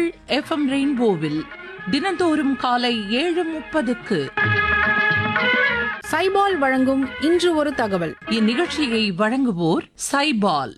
FM ரெயின்போவில் தினந்தோறும் காலை ஏழு முப்பதுக்கு சைபால் வழங்கும் இன்று ஒரு தகவல் இந்நிகழ்ச்சியை வழங்குவோர் சைபால்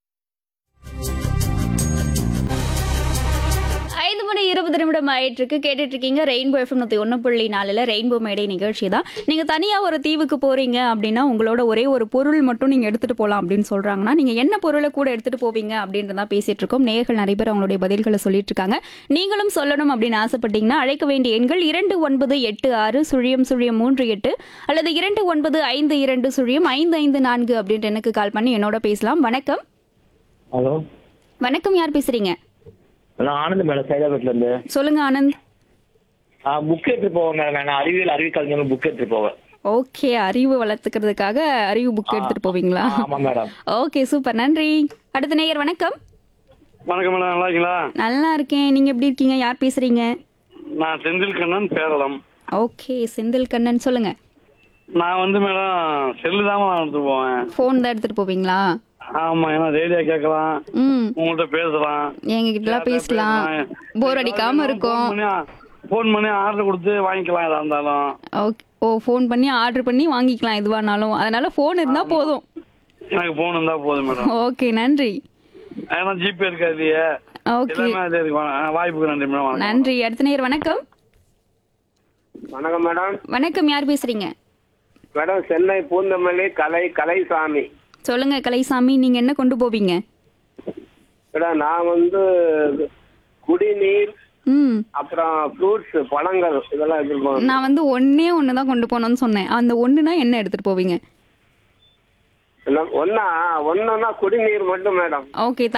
ஐந்து மணி இருபது நிமிடம் ஆயிட்டு இருக்கு கேட்டுட்டு இருக்கீங்க ரெயின்போ எஃப்எம் நூத்தி ஒன்று புள்ளி நாலுல ரெயின்போ மேடை நிகழ்ச்சி தான் நீங்க தனியா ஒரு தீவுக்கு போறீங்க அப்படின்னா உங்களோட ஒரே ஒரு பொருள் மட்டும் நீங்க எடுத்துட்டு போகலாம் அப்படின்னு சொல்றாங்கன்னா நீங்க என்ன பொருளை கூட எடுத்துட்டு போவீங்க அப்படின்றத பேசிட்டு இருக்கோம் நேயர்கள் நிறைய பேர் அவங்களுடைய பதில்களை சொல்லிட்டு இருக்காங்க நீங்களும் சொல்லணும் அப்படின்னு ஆசைப்பட்டீங்கன்னா அழைக்க வேண்டிய எண்கள் இரண்டு ஒன்பது எட்டு ஆறு சுழியம் சுழியம் மூன்று எட்டு அல்லது இரண்டு ஒன்பது ஐந்து இரண்டு சுழியம் ஐந்து ஐந்து நான்கு அப்படின்ட்டு எனக்கு கால் பண்ணி என்னோட பேசலாம் வணக்கம் ஹலோ வணக்கம் யார் பேசுறீங்க நான் ஆனந்த் மேடம் சைதாபேட்ல இருந்து சொல்லுங்க ஆனந்த் புக் எடுத்து போவேன் மேடம் நான் அறிவியல் அறிவியல் புக் எடுத்து போவேன் ஓகே அறிவு வளர்த்துக்கிறதுக்காக அறிவு புக் எடுத்துட்டு போவீங்களா ஆமா மேடம் ஓகே சூப்பர் நன்றி அடுத்த நேயர் வணக்கம் வணக்கம் மேடம் நல்லா இருக்கீங்களா நல்லா இருக்கேன் நீங்க எப்படி இருக்கீங்க யார் பேசுறீங்க நான் செந்தில் கண்ணன் பேரளம் ஓகே செந்தில் கண்ணன் சொல்லுங்க நான் வந்து மேடம் செல்லு தான் எடுத்து போவேன் ஃபோன் தான் எடுத்துட்டு போவீங்களா ஆமா ஏன்னா ரேடியோ கேட்கலாம் ம் உங்கள்கிட்ட பேசலாம் எங்க கிட்டலாம் பேசலாம் போர் அடிக்காம இருக்கும் ஃபோன் பண்ணி ஆர்டர் கொடுத்து வாங்கிக்கலாம் எதா இருந்தாலும் ஓகே ஓ ஃபோன் பண்ணி ஆர்டர் பண்ணி வாங்கிக்கலாம் எதுவானாலும் அதனால ஃபோன் இருந்தா போதும் எனக்கு ஃபோன் இருந்தா போதும் மேடம் ஓகே நன்றி ஏன்னா ஜிபே இருக்கா இல்லையே ஓகே எல்லாமே அதே இருக்கு வா- வாய்ப்புக்கு நன்றி மேடம் வணக்கம். நன்றி அடுத்த நேயர் வணக்கம் வணக்கம் மேடம் வணக்கம் யார் பேசுறீங்க மேடம் சென்னை பூந்தமல்லி கலை கலைசாமி சொல்லுங்க கலைசாமி நீங்க என்ன கொண்டு போவீங்க மேடம் நான் வந்து குடிநீர் ம் அப்புறம் ஃப்ரூட்ஸ் பழங்கள் இதெல்லாம் எடுத்துருப்போம் நான் வந்து ஒன்னே ஒன்று தான் கொண்டு போகணும்னு சொன்னேன் அந்த ஒன்றுனா என்ன எடுத்துட்டு போவீங்க ஒன்னா ஒன்றுனா குடிநீர் மட்டும் மேடம் ஓகே